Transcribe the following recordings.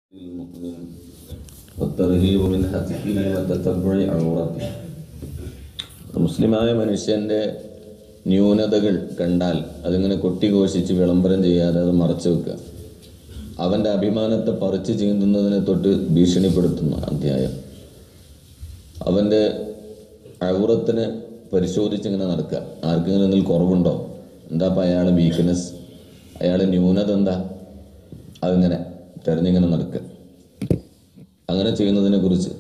المؤمن والترهيب من هتكه وتتبع عورته മുസ്ലിമായ മനുഷ്യന്റെ ന്യൂനതകൾ കണ്ടാൽ അതിങ്ങനെ കൊട്ടിഘോഷിച്ച് വിളംബരം ചെയ്യാതെ അത് മറച്ചു വെക്കുക അവന്റെ അഭിമാനത്തെ പറിച്ചു ചീന്തുന്നതിനെ തൊട്ട് ഭീഷണിപ്പെടുത്തുന്ന അധ്യായം അവന്റെ ഔറത്തിനെ പരിശോധിച്ചിങ്ങനെ നടക്കുക ആർക്കെങ്കിലും എന്തെങ്കിലും കുറവുണ്ടോ എന്താ അപ്പം അയാളെ വീക്ക്നെസ് അയാളെ ന്യൂനത എന്താ അതിങ്ങനെ തെരഞ്ഞിങ്ങനെ നടക്കുക അങ്ങനെ ചെയ്യുന്നതിനെ കുറിച്ച്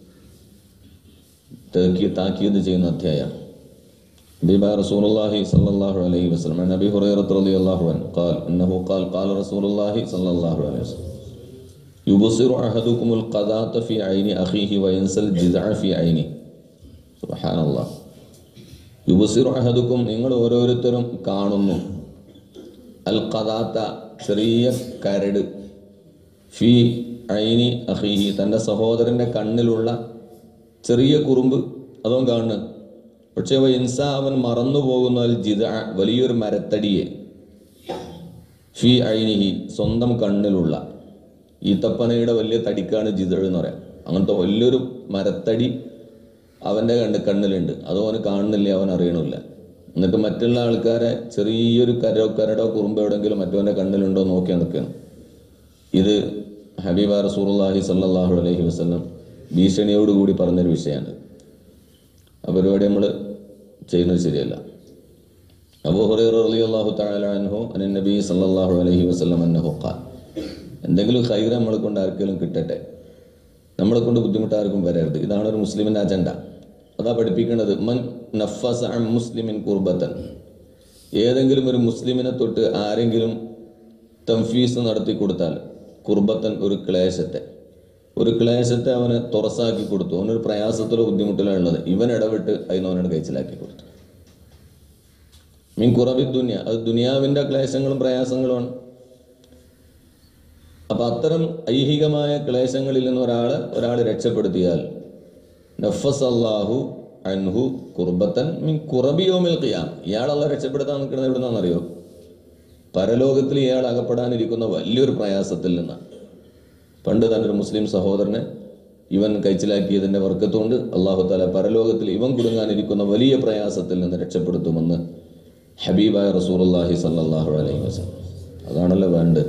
തേക്കി താക്കീത് ചെയ്യുന്ന അധ്യായം بما رسول الله صلى الله عليه وسلم عن ابي هريره رضي الله عنه قال انه قال قال رسول الله صلى الله عليه وسلم يبصر احدكم القذاة في عين اخيه وينسى الجذع في عينه سبحان الله യുബസിറു അഹദുക്കും നിങ്ങൾ ഓരോരുത്തരും കാണുന്നു അൽ ഖദാത്ത ചെറിയ കരട് ഫി ഐനി അഹീഹി തൻ്റെ സഹോദരൻ്റെ കണ്ണിലുള്ള ചെറിയ കുറുമ്പ് അതും കാണുന്നു പക്ഷേ ഇൻസ അവൻ മറന്നു പോകുന്ന അൽ ജിദ വലിയൊരു മരത്തടിയെ ഫി ഐനിഹി സ്വന്തം കണ്ണിലുള്ള ഈത്തപ്പനയുടെ വലിയ തടിക്കാണ് ജിദ എന്ന് പറയാം അങ്ങനത്തെ വലിയൊരു മരത്തടി അവൻ്റെ കണ്ണ് കണ്ണിലുണ്ട് അത് അവന് കാണുന്നില്ല അവൻ അറിയണില്ല എന്നിട്ട് മറ്റുള്ള ആൾക്കാരെ ചെറിയൊരു കരോ കരടോ കുറുമ്പോ എവിടെയെങ്കിലും മറ്റവൻ്റെ കണ്ണിലുണ്ടോ നോക്കി നിൽക്കുകയാണ് ഇത് ഹബീബ റസൂറുല്ലാഹി സല്ലാഹു അലൈഹി വസ്ലം ഭീഷണിയോടുകൂടി പറഞ്ഞൊരു വിഷയമാണ് ആ പരിപാടി നമ്മൾ ചെയ്യുന്നത് ശരിയല്ല അബൂ ഹുറൈറ റളിയല്ലാഹു തആല അൻഹു അൻ നബി സല്ലല്ലാഹു അലൈഹി വസല്ലം അന്നഹു ഖാൽ എന്തെങ്കിലും ഖൈർ നമ്മളെ കൊണ്ട് ആർക്കെങ്കിലും കിട്ടട്ടെ നമ്മളെ കൊണ്ട് ബുദ്ധിമുട്ട് ആർക്കും വരരുത് ഇതാണ് ഒരു മുസ്ലിമിൻ്റെ അജണ്ട അതാ പഠിപ്പിക്കുന്നത് മൻ നഫസ അൻ മുസ്ലിമിൻ കുർബത്തൻ ഏതെങ്കിലും ഒരു മുസ്ലിമിനെ തൊട്ട് ആരെങ്കിലും തംഫീസ് നടത്തി കൊടുത്താൽ കുർബത്തൻ ഒരു ക്ലേശത്തെ ഒരു ക്ലേശത്തെ അവന് തുറസാക്കി കൊടുത്തു അവനൊരു പ്രയാസത്തിലോ ബുദ്ധിമുട്ടിലോ ഉള്ളത് ഇവൻ ഇടപെട്ട് അതിന് അവനോട് കഴിച്ചിലാക്കി കൊടുത്തു മീൻ കുറബി ദുനിയ അത് ദുനിയാവിൻ്റെ ക്ലേശങ്ങളും പ്രയാസങ്ങളുമാണ് അപ്പൊ അത്തരം ഐഹികമായ ക്ലേശങ്ങളിൽ നിന്ന് ഒരാൾ ഒരാൾ രക്ഷപ്പെടുത്തിയാൽ നഫസ് അള്ളാഹു അൻഹു കുർബത്തൻ മീൻ കുറബിയോമിൽ ഖിയാം ഇയാളല്ല രക്ഷപ്പെടുത്താൻ നിൽക്കുന്നത് എവിടുന്നാണെന്നറിയോ പരലോകത്തിൽ ഇയാൾ അകപ്പെടാനിരിക്കുന്ന വലിയൊരു പ്രയാസത്തിൽ നിന്നാണ് പണ്ട് തൻ്റെ ഒരു മുസ്ലിം സഹോദരനെ ഇവൻ കഴിച്ചിലാക്കിയതിൻ്റെ വർക്കത്തുകൊണ്ട് അള്ളാഹു താല പരലോകത്തിൽ ഇവൻ കുടുങ്ങാനിരിക്കുന്ന വലിയ പ്രയാസത്തിൽ നിന്ന് രക്ഷപ്പെടുത്തുമെന്ന് ഹബീബായ റസൂറുല്ലാഹി സല്ലാഹു അലൈഹി വസല്ലം അതാണല്ലോ വേണ്ടത്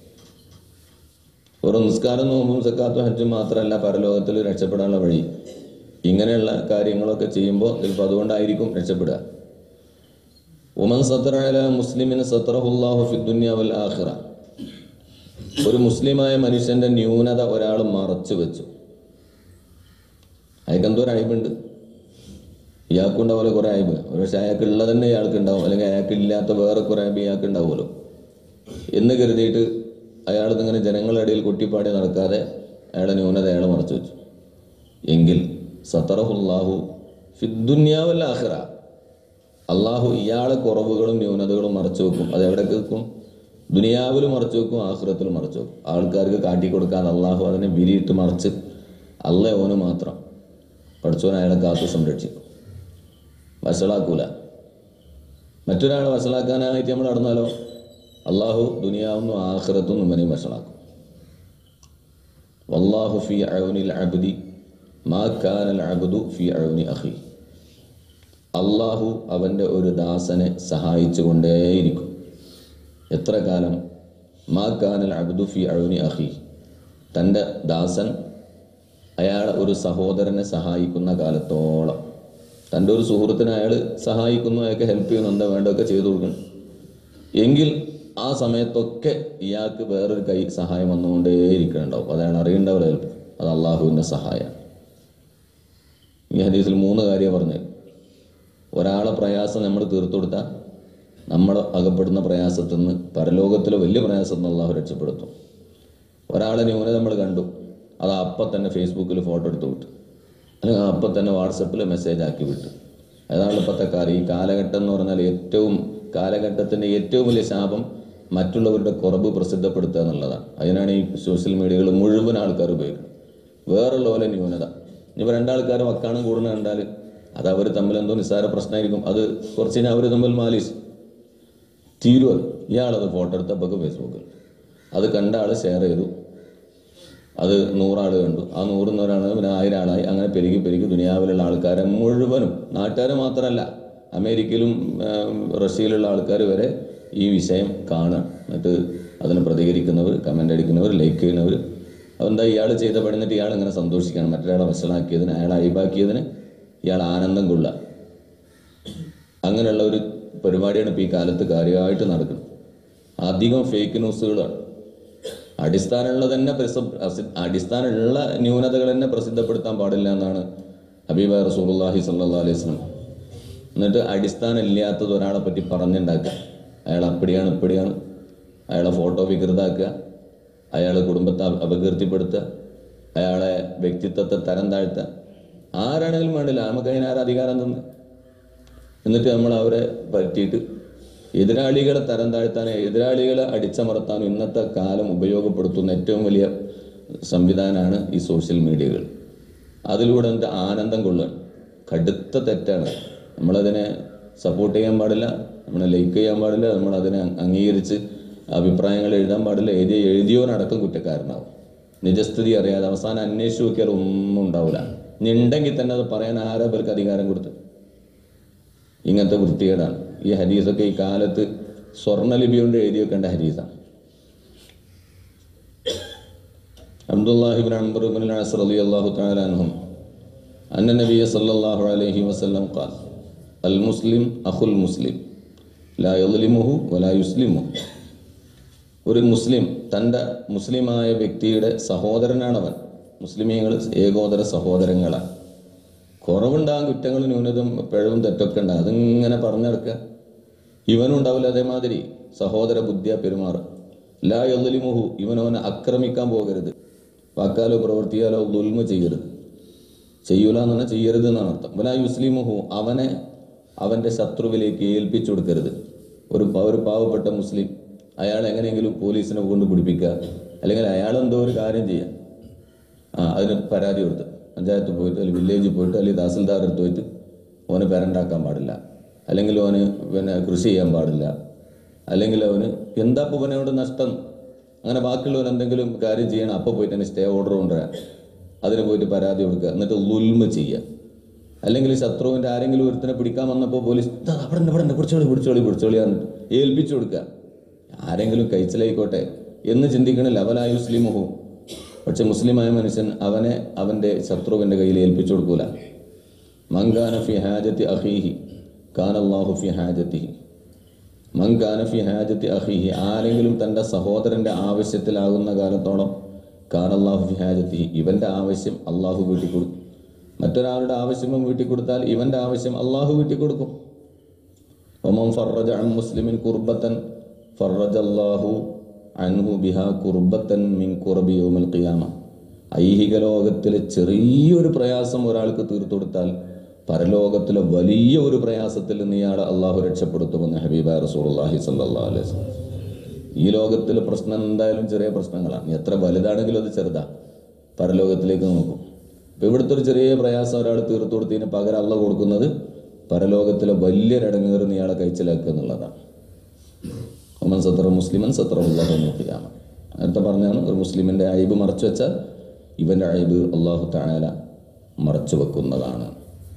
വെറും നിസ്കാരം നോമ്പും സക്കാത്തും ഹജ്ജും മാത്രമല്ല പരലോകത്തിൽ രക്ഷപ്പെടാനുള്ള വഴി ഇങ്ങനെയുള്ള കാര്യങ്ങളൊക്കെ ചെയ്യുമ്പോൾ ചിലപ്പോൾ അതുകൊണ്ടായിരിക്കും രക്ഷപ്പെടുക ഉമൻ സത്തറ മുസ്ലിമിന് സത്തറഹുല്ലാഹു ഫി ദുനിയ വൽ ആഖിറ ഒരു മുസ്ലിമായ മനുഷ്യന്റെ ന്യൂനത ഒരാൾ മറച്ചു വെച്ചു അയാൾക്ക് എന്തോ ഒരു അയബുണ്ട് ഇയാൾക്കുണ്ടാവുമല്ലോ കുറേ അയബ് പക്ഷെ അയാൾക്ക് ഉള്ളത് തന്നെ ഇയാൾക്ക് ഉണ്ടാവും അല്ലെങ്കിൽ അയാൾക്ക് ഇല്ലാത്ത വേറെ കുറേ അയബ് ഇയാൾക്ക് ഉണ്ടാവുമല്ലോ എന്ന് കരുതിയിട്ട് അയാൾ ഇങ്ങനെ ജനങ്ങളുടെ ഇടയിൽ കൊട്ടിപ്പാടി നടക്കാതെ അയാളെ ന്യൂനത അയാൾ മറച്ചു വെച്ചു എങ്കിൽ സത്തറഹുല്ലാഹു ഫിദ്ദുന്യാവല്ല ആഹിറ അള്ളാഹു ഇയാളെ കുറവുകളും ന്യൂനതകളും മറച്ചു വെക്കും അത് എവിടെ വെക്കും ദുനിയാവിൽ മറച്ചു വെക്കും ആഹ്റത്തിൽ മറച്ചു വെക്കും ആൾക്കാർക്ക് കാട്ടിക്കൊടുക്കാൻ അള്ളാഹു അതിനെ വിരിയിട്ട് മറച്ച് അല്ല ഓന് മാത്രം പഠിച്ചോൻ അയാളെ കാത്തു സംരക്ഷിക്കും വഷളാക്കൂല മറ്റൊരാളെ വഷളാക്കാനായിട്ട് നമ്മൾ നടന്നാലോ അള്ളാഹു ദുനിയാവുന്നു ആഹ്റത്തും ഇവനെയും വഷളാക്കും വല്ലാഹു ഫി അഴുനിൽ അബ്ദി മാ കാനൽ അബ്ദു ഫി അഴുനി അഹി അള്ളാഹു അവൻ്റെ ഒരു ദാസനെ സഹായിച്ചു കൊണ്ടേയിരിക്കും എത്ര കാലം മാ കാനൽ അബ്ദു ഫി അഴുനി അഹി തൻ്റെ ദാസൻ അയാൾ ഒരു സഹോദരനെ സഹായിക്കുന്ന കാലത്തോളം തൻ്റെ ഒരു സുഹൃത്തിനെ അയാൾ സഹായിക്കുന്നു അയാൾക്ക് ഹെൽപ്പ് ചെയ്യുന്നു എന്താ വേണ്ടതൊക്കെ ചെയ്തു കൊടുക്കണം എങ്കിൽ ആ സമയത്തൊക്കെ ഇയാൾക്ക് വേറൊരു കൈ സഹായം വന്നുകൊണ്ടേ ഇരിക്കുന്നുണ്ടാവും അതാണ് അറിയേണ്ടവർ ഹെൽപ്പ് അത് അള്ളാഹുവിൻ്റെ സഹായമാണ് ഈ ഹദീസിൽ മൂന്ന് കാര്യം പറഞ്ഞത് ഒരാളെ പ്രയാസം നമ്മൾ തീർത്തു കൊടുത്താൽ നമ്മൾ അകപ്പെടുന്ന പ്രയാസത്തിൽ നിന്ന് പരലോകത്തിലെ വലിയ പ്രയാസത്തിൽ നിന്ന് അള്ളാഹു രക്ഷപ്പെടുത്തും ഒരാളെ ന്യൂനത നമ്മൾ കണ്ടു അത് അപ്പം തന്നെ ഫേസ്ബുക്കിൽ ഫോട്ടോ എടുത്ത് വിട്ടു അല്ലെങ്കിൽ അപ്പം തന്നെ വാട്സപ്പിൽ മെസ്സേജ് ആക്കി വിട്ടു അതാണ് ഇപ്പോഴത്തെ കാര്യം ഈ കാലഘട്ടം എന്ന് പറഞ്ഞാൽ ഏറ്റവും കാലഘട്ടത്തിൻ്റെ ഏറ്റവും വലിയ ശാപം മറ്റുള്ളവരുടെ കുറവ് പ്രസിദ്ധപ്പെടുത്തുക എന്നുള്ളതാണ് അതിനാണ് ഈ സോഷ്യൽ മീഡിയകൾ മുഴുവൻ ആൾക്കാർ ഉപയോഗിക്കുന്നത് വേറുള്ള പോലെ ന്യൂനത ഇനിയിപ്പോൾ രണ്ടാൾക്കാർ വക്കാണം കൂടുന്ന കണ്ടാൽ അത് അവർ തമ്മിൽ എന്തോ നിസ്സാര പ്രശ്നമായിരിക്കും അത് കുറച്ച് കഴിഞ്ഞാൽ അവർ തമ്മിൽ മാലീസ് തീരും അത് ഇയാളത് ഫോട്ടോ എടുത്തപ്പോൾ ഫേസ്ബുക്കിൽ അത് കണ്ട ആൾ ഷെയർ ചെയ്തു അത് നൂറാൾ കണ്ടു ആ നൂറിൽ ഒരാൾ പിന്നെ ആയിരം ആളായി അങ്ങനെ പെരുകി പെരുകി ദുനിയാവിലുള്ള ആൾക്കാരെ മുഴുവനും നാട്ടുകാർ മാത്രമല്ല അമേരിക്കയിലും ആ, റഷ്യയിലുള്ള ആൾക്കാർ വരെ ഈ വിഷയം കാണുക എന്നിട്ട് അതിന് പ്രതികരിക്കുന്നവർ കമൻ്റ് അടിക്കുന്നവർ ലൈക്ക് ചെയ്യുന്നവർ അതെന്താ ഇയാൾ ചെയ്ത പണി എന്നിട്ട് ഇയാൾ ഇങ്ങനെ സന്തോഷിക്കണം മറ്റൊരാളെ വഷളാക്കിയതിന് അയാളെ അഴിവാക്കിയതിന് ഇയാൾ ആനന്ദം കൊള്ളുക അങ്ങനെയുള്ള ഒരു പരിപാടിയാണ് ഇപ്പോൾ ഈ കാലത്ത് കാര്യമായിട്ട് നടക്കുന്നത് അധികം ഫേക്ക് ന്യൂസുകളാണ് അടിസ്ഥാനമുള്ള തന്നെ പ്രസ- പ്രസി- അടിസ്ഥാനമുള്ള ന്യൂനതകൾ തന്നെ പ്രസിദ്ധപ്പെടുത്താൻ പാടില്ല എന്നാണ് ഹബീബ റസൂലുള്ളാഹി സ്വല്ലല്ലാഹു അലൈഹി വസല്ലം എന്നിട്ട് അടിസ്ഥാനം ഇല്ലാത്തത് ഒരാളെ പറ്റി പറഞ്ഞുണ്ടാക്കുക അയാൾ അപ്പടിയാണ് ഇപ്പടിയാണ് അയാളെ ഫോട്ടോ വികൃതാക്കുക അയാളെ കുടുംബത്തെ അപ- അപകീർത്തിപ്പെടുത്തുക അയാളെ വ്യക്തിത്വത്തെ തരം താഴ്ത്തുക ആരാണെങ്കിലും വേണ്ടില്ല നമുക്ക് അതിനാരും അധികാരം തന്നെ എന്നിട്ട് നമ്മൾ അവരെ പറ്റിയിട്ട് എതിരാളികളെ തരം താഴ്ത്താനും എതിരാളികളെ അടിച്ചമർത്താനും ഇന്നത്തെ കാലം ഉപയോഗപ്പെടുത്തുന്ന ഏറ്റവും വലിയ സംവിധാനമാണ് ഈ സോഷ്യൽ മീഡിയകൾ അതിലൂടെ എന്നിട്ട് ആനന്ദം കൊള്ളുകയാണ് കടുത്ത തെറ്റാണ് നമ്മളതിനെ സപ്പോർട്ട് ചെയ്യാൻ പാടില്ല നമ്മളെ ലൈക്ക് ചെയ്യാൻ പാടില്ല നമ്മളതിനെ അംഗീകരിച്ച് അഭിപ്രായങ്ങൾ എഴുതാൻ പാടില്ല എഴുതിയ എഴുതിയവനടക്കം കുറ്റക്കാരനാവും നിജസ്ഥിതി അറിയാതെ അവസാനം അന്വേഷിച്ച് നോക്കിയാൽ ഒന്നും ഉണ്ടാവില്ല ഇനി ഉണ്ടെങ്കിൽ തന്നെ അത് പറയാൻ ആരാ പേർക്ക് അധികാരം കൊടുത്ത് ഇങ്ങനത്തെ വൃത്തികേടാണ് ഈ ഹദീസൊക്കെ ഈ കാലത്ത് സ്വർണ്ണലിപി കൊണ്ട് എഴുതി വെക്കേണ്ട ഹദീസാണ് അബ്ദുല്ലാഹിബിൻ അംബറുബിൻ അസർ അലി അള്ളാഹു താലാൻഹും അന്ന നബിയ സല്ലല്ലാഹു അലൈഹി വസല്ലം ഖാൽ അൽ മുസ്ലിം അഖുൽ മുസ്ലിം ലാ യദ്ലിമുഹു വലാ യുസ്ലിമുഹു ഒരു മുസ്ലിം തൻ്റെ മുസ്ലിമായ വ്യക്തിയുടെ സഹോദരനാണവൻ മുസ്ലിമീങ്ങൾ ഏകോദര സഹോദരങ്ങളാണ് കുറവുണ്ടാകും കുറ്റങ്ങളും ന്യൂനതും പിഴവും തെറ്റൊക്കെ ഉണ്ടാകും അതിങ്ങനെ പറഞ്ഞെടുക്കുക ഇവനും ഉണ്ടാവില്ല അതേമാതിരി സഹോദര ബുദ്ധിയ പെരുമാറും ലാ യൊലിമുഹു ഇവനവനെ ആക്രമിക്കാൻ പോകരുത് വാക്കാലോ പ്രവർത്തിയാലോ ദുൽമ ചെയ്യരുത് ചെയ്യൂല എന്ന് പറഞ്ഞാൽ ചെയ്യരുത് എന്നാണ് അർത്ഥം വലാ യുസ്ലിമുഹു അവനെ അവൻ്റെ ശത്രുവിലേക്ക് ഏൽപ്പിച്ചു കൊടുക്കരുത് ഒരു പ- ഒരു പാവപ്പെട്ട മുസ്ലിം അയാൾ എങ്ങനെയെങ്കിലും പോലീസിനെ കൊണ്ട് പിടിപ്പിക്കുക അല്ലെങ്കിൽ അയാൾ എന്തോ ഒരു കാര്യം ചെയ്യുക ആ അതിന് പരാതി കൊടുത്ത് പഞ്ചായത്ത് പോയിട്ട് അല്ലെങ്കിൽ വില്ലേജിൽ പോയിട്ട് അല്ലെങ്കിൽ തഹസിൽദാർ അടുത്ത് പോയിട്ട് ഓന് പെരണ്ടാക്കാൻ പാടില്ല അല്ലെങ്കിൽ ഓന് പിന്നെ കൃഷി ചെയ്യാൻ പാടില്ല അല്ലെങ്കിൽ അവന് എന്താ ഇപ്പോൾ ഇവനോട് നഷ്ടം അങ്ങനെ ബാക്കിയുള്ളവർ എന്തെങ്കിലും കാര്യം ചെയ്യണം അപ്പോൾ പോയിട്ട് തന്നെ സ്റ്റേ ഓർഡർ കൊണ്ടുവരാൻ അതിന് പോയിട്ട് പരാതി കൊടുക്കുക എന്നിട്ട് ഉൽമ ചെയ്യുക അല്ലെങ്കിൽ ശത്രുവിൻ്റെ ആരെങ്കിലും ഒരുത്തിനെ പിടിക്കാൻ വന്നപ്പോൾ പോലീസ് "ദാ അവിടെ ഉണ്ട്, അവിടെ ഉണ്ട്, പിടിച്ചോളി പിടിച്ചോളി പിടിച്ചോളി എന്നിട്ട് ഏൽപ്പിച്ചു കൊടുക്കുക ആരെങ്കിലും കഴിച്ചിലായിക്കോട്ടെ എന്ന് ചിന്തിക്കണ ലവലായ മുസ്ലിമുഹു പക്ഷെ മുസ്ലിമായ മനുഷ്യൻ അവനെ അവൻ്റെ ശത്രുവിൻ്റെ കയ്യിൽ ഏൽപ്പിച്ചു കൊടുക്കൂല മങ്കാന ഫി ഹാജത്തി അഹീഹി കാനല്ലാഹു ഫി ഹാജത്തിഹി മങ്കാന ഫി ഹാജത്തി അഹീഹി ആരെങ്കിലും തൻ്റെ സഹോദരൻ്റെ ആവശ്യത്തിലാകുന്ന കാലത്തോളം കാനല്ലാഹു ഫി ഹാജത്തിഹി ഇവൻ്റെ ആവശ്യം അള്ളാഹു വീട്ടിൽ കൊടുക്കും മറ്റൊരാളുടെ ആവശ്യം വീട്ടിൽ കൊടുത്താൽ ഇവൻ്റെ ആവശ്യം അള്ളാഹു വീട്ടിൽ കൊടുക്കും ഒമൻ ഫറജ അൻ മുസ്ലിമിൻ കുർബത്തൻ ഫറജ അല്ലാഹു അൻഹു ബിഹ കുർബത്തൻ മിൻ കുറബി യൗമിൽ ഖിയാമ ഐഹിക ലോകത്തിലെ ചെറിയൊരു പ്രയാസം ഒരാൾക്ക് തീർത്തു കൊടുത്താൽ പരലോകത്തിലെ വലിയ ഒരു പ്രയാസത്തിൽ നിന്ന് ഇയാളെ അള്ളാഹു രക്ഷപ്പെടുത്തുമെന്ന് ഹബീബ റസൂലുള്ളാഹി സ്വല്ലല്ലാഹു അലൈഹി വസല്ലം ഈ ലോകത്തിലെ പ്രശ്നം എന്തായാലും ചെറിയ പ്രശ്നങ്ങളാണ് ഇനി എത്ര വലുതാണെങ്കിലും അത് ചെറുതാ പരലോകത്തിലേക്ക് നോക്കും ഇപ്പം ഇവിടുത്തെ ഒരു ചെറിയ പ്രയാസം ഒരാൾ തീർത്തു കൊടുത്തതിന് പകരം അള്ള കൊടുക്കുന്നത് പരലോകത്തിലെ വലിയൊരടങ്ങേറുന്ന ഇയാളെ കഴിച്ചിലാക്കുക എന്നുള്ളതാണ് ഒമൻ സത്ര മുസ്ലിമൻ സത്ര അള്ളാഹു നോക്കിയാമ നേരത്തെ പറഞ്ഞാണ് ഒരു മുസ്ലിമിൻ്റെ അയബ് മറച്ചു വെച്ചാൽ ഇവൻ്റെ അയബ് അള്ളാഹു താല മറച്ചു വെക്കുന്നതാണ്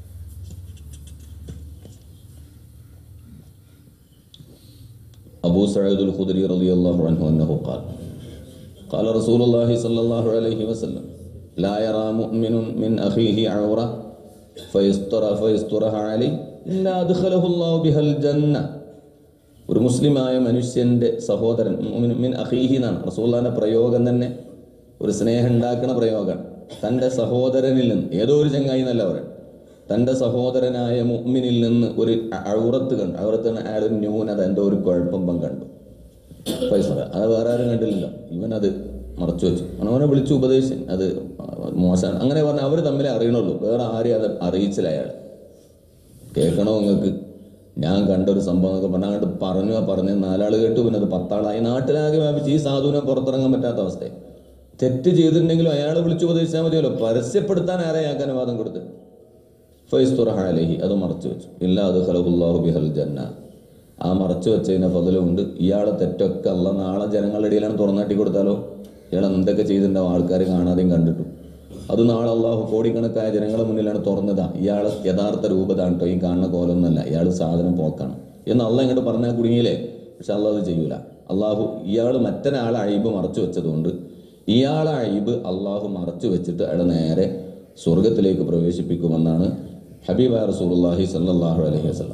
أبو سعيد الخدري رضي الله عنه أنه قال قال رسول الله صلى الله عليه وسلم لا يرى مؤمن من أخيه عورة فيستر فيسترها عليه إلا أدخله الله بها الجنة ഒരു മുസ്ലിമായ മനുഷ്യൻ്റെ സഹോദരൻ മുഅ്മിൻ മിൻ അഖീഹി എന്നാണ് റസൂള്ളാന്റെ പ്രയോഗം തന്നെ ഒരു സ്നേഹം ഉണ്ടാക്കുന്ന പ്രയോഗമാണ് തൻ്റെ സഹോദരനിൽ നിന്ന് ഏതോ ഒരു ചങ്ങായി എന്നല്ല പറയാം തൻ്റെ സഹോദരനായ മുഅ്മിനിൽ നിന്ന് ഒരു ഔറത്ത് കണ്ടു ഔറത്ത് അയാൾ ഒരു ന്യൂനത എന്തോ ഒരു കുഴപ്പം കണ്ടു പൈസ അത് വേറെ ആരും കണ്ടില്ലല്ലോ ഇവനത് മറച്ചു വെച്ചു അവനെ വിളിച്ചു ഉപദേശിച്ചു അത് മോശമാണ് അങ്ങനെ പറഞ്ഞാൽ അവർ തമ്മിലേ അറിയണുള്ളൂ വേറെ ആരെയും അത് അറിയിച്ചില്ല അയാൾ കേൾക്കണോ നിങ്ങൾക്ക് ഞാൻ കണ്ട ഒരു സംഭവം എന്നൊക്കെ പറഞ്ഞാൽ അങ്ങോട്ട് പറഞ്ഞു ആ പറഞ്ഞു നാലാൾ കേട്ടു പിന്നെ അത് പത്താളായി നാട്ടിലാകെ വ്യാപിച്ച് ഈ സാധുവിനെ പുറത്തിറങ്ങാൻ പറ്റാത്ത അവസ്ഥയെ തെറ്റ് ചെയ്തിട്ടുണ്ടെങ്കിലും അയാൾ വിളിച്ചു ഉപദേശിച്ചാൽ മതിയല്ലോ പരസ്യപ്പെടുത്താൻ ആരെ അയാൾക്ക് അനുവാദം കൊടുത്ത് ഫൈസ്തുറഹാലഹി അത് മറച്ചു വെച്ചു ഇല്ല അത് ഖലഹുല്ലാഹു ബിഹൽ ജന്ന ആ മറച്ചു വെച്ചതിന് ഫതിലുണ്ട് ഇയാളെ തെറ്റൊക്കെ അല്ല നാളെ ജനങ്ങളുടെ ഇടയിലാണ് തുറന്നാട്ടി കൊടുത്താലോ ഇയാൾ എന്തൊക്കെ ചെയ്തിട്ടുണ്ടാവും ആൾക്കാർ കാണാതെയും കണ്ടിട്ടും അത് നാളെ അള്ളാഹു കോടിക്കണക്കായ ജനങ്ങളുടെ മുന്നിലാണ് തുറന്നതാ ഇയാൾ യഥാർത്ഥ രൂപതാണ് കേട്ടോ ഈ കാണുന്ന കോലമൊന്നുമല്ല ഇയാൾ സാധനം പോക്കാണ് എന്ന് അള്ള ഇങ്ങോട്ട് പറഞ്ഞാൽ കുടുങ്ങിയില്ലേ പക്ഷെ അള്ളാഹ് അത് ചെയ്യൂല അള്ളാഹു ഇയാൾ മറ്റൊരാളെ അഴിബ് മറച്ചു വെച്ചതുകൊണ്ട് ഇയാളെ അഴിബ് അള്ളാഹു മറച്ചു വെച്ചിട്ട് അയാളെ നേരെ സ്വർഗത്തിലേക്ക് പ്രവേശിപ്പിക്കുമെന്നാണ് ഹബീബ റസൂലുള്ളാഹി സല്ലല്ലാഹു അലൈഹി വസല്ലം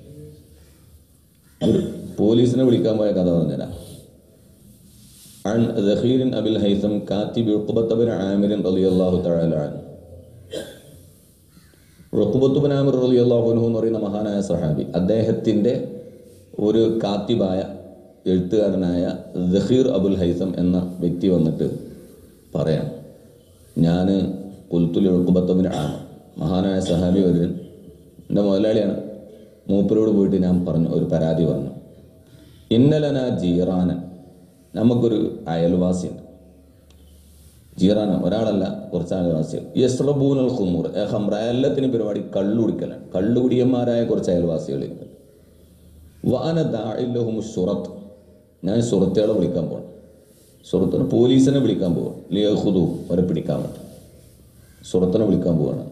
ഒരു പോലീസിനെ വിളിക്കാൻ പോയ കഥ പറഞ്ഞുതരാം عن ذخير أبي الهيثم كاتب عقبة بن عامر رضي الله تعالى عنه റുക്കുബത്ത് ബിൻ ആമിർ റളി അള്ളാഹു അൻഹു എന്ന് പറയുന്ന മഹാനായ സഹാബി അദ്ദേഹത്തിൻ്റെ ഒരു കാത്തിബായ എഴുത്തുകാരനായ ദഹീർ അബുൽ ഹൈസം എന്ന വ്യക്തി വന്നിട്ട് പറയാം ഞാൻ കുൽത്തുൽ റുക്കുബത്ത് ബിൻ ആമിർ മഹാനായ സഹാബി വരിൻ എൻ്റെ മുതലാളിയാണ് മൂപ്പരോട് പോയിട്ട് ഞാൻ പറഞ്ഞു ഒരു പരാതി പറഞ്ഞു ഇന്നലന ജീറാനൻ നമുക്കൊരു അയൽവാസിയുണ്ട് ജീറാന ഒരാളല്ല കുറച്ച് അയൽവാസികൾ യസ്രബൂനൽ ഖുമൂർ ഹംറ എല്ലാത്തിനും പരിപാടി കള്ളുകുടിക്കലാണ് കള്ളുകുടിയന്മാരായ കുറച്ച് അയൽവാസികളുണ്ട് വാന ദാഇല്ലഹും സുറത്ത് ഞാൻ സുറത്തുകളെ വിളിക്കാൻ പോകണം സുറത്തിന് പോലീസിനെ വിളിക്കാൻ പോകണം ലിയഹുദു അവരെ പിടിക്കാൻ പറ്റും സുറത്തിനെ വിളിക്കാൻ പോവാണ്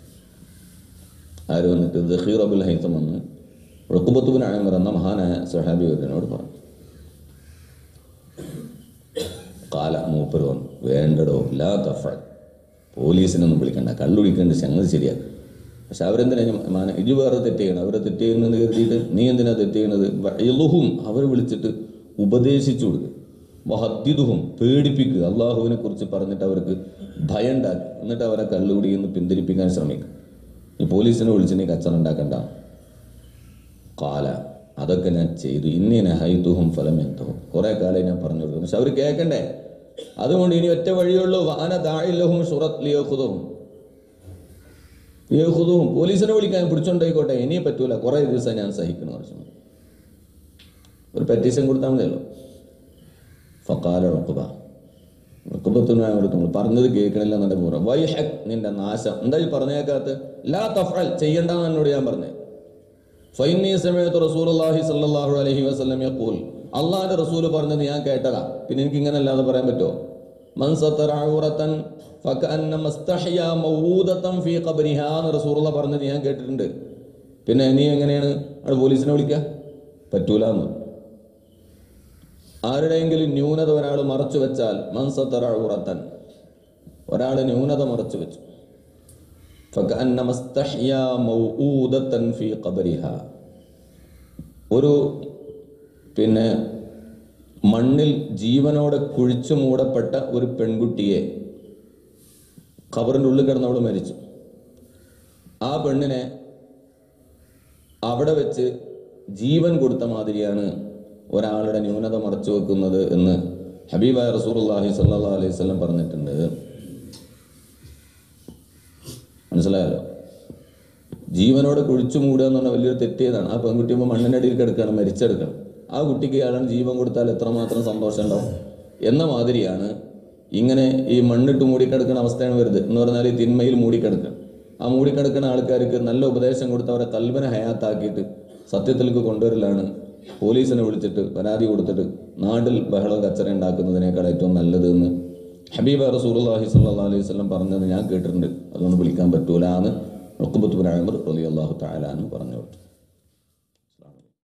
ആര് വന്നിട്ട് ദഹീർ അബുൽ ഹൈത്തം വന്ന് റുക്കുബത്തുബിൻ ആമർ എന്ന മഹാനായ സഹാബി വരനോട് പറഞ്ഞു കാല മൂപ്പർ വന്നു വേണ്ടടോ ലാ തഫൽ പോലീസിനൊന്നും വിളിക്കണ്ട കള്ളുടിക്കേണ്ട സംഗതി ശരിയാക്കും പക്ഷെ അവരെന്തിനാ മാന ഇത് വേറെ തെറ്റ് ചെയ്യണം അവരെ തെറ്റ് ചെയ്യുന്നത് കരുതിയിട്ട് നീ എന്തിനാ തെറ്റ് ചെയ്യണത് വയലുഹും അവർ വിളിച്ചിട്ട് ഉപദേശിച്ചു കൊടുക്കുക വഹദ്ദിദുഹും പേടിപ്പിക്കുക അള്ളാഹുവിനെ കുറിച്ച് പറഞ്ഞിട്ട് അവർക്ക് ഭയം ഉണ്ടാക്കി എന്നിട്ട് അവരെ കള്ളുകുടിയിൽ നിന്ന് പിന്തിരിപ്പിക്കാൻ ശ്രമിക്കും ഈ പോലീസിനെ വിളിച്ച് നീ കച്ചറ ഉണ്ടാക്കണ്ട കാല അതൊക്കെ ഞാൻ ചെയ്തു ഇന്നീന ഹൈതുഹും ഫലം എന്തവും കുറേ കാലം ഞാൻ പറഞ്ഞു കൊടുക്കും പക്ഷെ അവർ കേൾക്കണ്ടേ അതുകൊണ്ട് ഇനി ഒറ്റ വഴിയുള്ളൂ വാന താഴില്ലഹും സുറത്ത് ലിയോഹുദവും ലിയോഹുദവും പോലീസിനെ വിളിക്കാൻ പിടിച്ചോണ്ടായിക്കോട്ടെ ഇനി പറ്റൂല കുറേ ദിവസം ഞാൻ സഹിക്കണം വർഷം ഒരു പെറ്റീഷൻ കൊടുത്താൽ മതിയല്ലോ ഫക്കാല ഉറക്കുബ ഉറക്കുബത്തിനായി കൊടുത്തു പറഞ്ഞത് കേൾക്കണില്ല എന്നെ പൂർവ്വം വൈഹക് നിന്റെ നാശം എന്താ ഈ പറഞ്ഞേക്കാത്ത ലാ തഫൽ ചെയ്യണ്ടെന്ന് എന്നോട് ഞാൻ പറഞ്ഞേ ഫൈനി സമയത്ത് റസൂലുള്ളാഹി സ്വല്ലല്ലാഹു അലൈഹി വസല്ലം യഖൂൽ അള്ളാഹിന്റെ റസൂൽ പറഞ്ഞത് ഞാൻ കേട്ടതാ പിന്നെ എനിക്ക് ഇങ്ങനെ അല്ലാതെ പറയാൻ പറ്റുമോ മൻ സത്തറ ഔറത്തൻ ഫകഅന്നമ ഇസ്തഹ്യാ മൗഊദതൻ ഫീ ഖബ്രിഹാ എന്ന് റസൂലുള്ള പറഞ്ഞത് ഞാൻ കേട്ടിട്ടുണ്ട് പിന്നെ നീ എങ്ങനെയാണ് അവിടെ പോലീസിനെ വിളിക്കുക പറ്റൂല എന്ന് ആരുടെയെങ്കിലും ന്യൂനത ഒരാൾ മറച്ചു വെച്ചാൽ മൻ സത്തറ ഔറത്തൻ ഒരാൾ ന്യൂനത മറച്ചു വെച്ചു فكأنما استحيا موؤودة في قبرها ഒരു പിന്നെ മണ്ണിൽ ജീവനോടെ കുഴിച്ചു മൂടപ്പെട്ട ഒരു പെൺകുട്ടിയെ ഖബറിൻ്റെ ഉള്ളിൽ കിടന്ന് അവൾ മരിച്ചു ആ പെണ്ണിനെ അവിടെ വെച്ച് ജീവൻ കൊടുത്ത മാതിരിയാണ് ഒരാളുടെ ന്യൂനത മറച്ചു വെക്കുന്നത് എന്ന് ഹബീബായ റസൂർല്ലാഹി സല്ലാ അലൈഹി സ്വലം പറഞ്ഞിട്ടുണ്ട് മനസ്സിലായല്ലോ ജീവനോടെ കുഴിച്ചു മൂടുക എന്ന് പറഞ്ഞാൽ വലിയൊരു തെറ്റിയതാണ് ആ പെൺകുട്ടി ഇപ്പോൾ മണ്ണിനടിയിൽ കിടക്കുകയാണ് മരിച്ചെടുക്കണം ആ കുട്ടിക്ക് ഇയാളാണ് ജീവൻ കൊടുത്താൽ എത്രമാത്രം സന്തോഷം ഉണ്ടാവും എന്ന മാതിരിയാണ് ഇങ്ങനെ ഈ മണ്ണിട്ട് മൂടിക്കിടക്കുന്ന അവസ്ഥയാണ് വരുന്നത് എന്ന് പറഞ്ഞാൽ ഈ തിന്മയിൽ മൂടിക്കിടക്കണം ആ മൂടിക്കിടക്കുന്ന ആൾക്കാർക്ക് നല്ല ഉപദേശം കൊടുത്ത് അവരെ കൽബന ഹയാത്താക്കിയിട്ട് സത്യത്തിലേക്ക് കൊണ്ടുവരലാണ് പോലീസിനെ വിളിച്ചിട്ട് പരാതി കൊടുത്തിട്ട് നാട്ടിൽ ബഹളം കച്ചറ ഉണ്ടാക്കുന്നതിനേക്കാൾ ഏറ്റവും നല്ലത് എന്ന് ഹബീബ റസൂലുള്ളാഹി സ്വല്ലല്ലാഹു അലൈഹി വസല്ലം പറഞ്ഞത് ഞാൻ കേട്ടിട്ടുണ്ട് അതുകൊണ്ട് വിളിക്കാൻ പറ്റൂല എന്ന് റുക്കുബത്ത് ബിൻ അമർ റളിയല്ലാഹു തആല എന്ന് പറഞ്ഞു കൊടുത്തു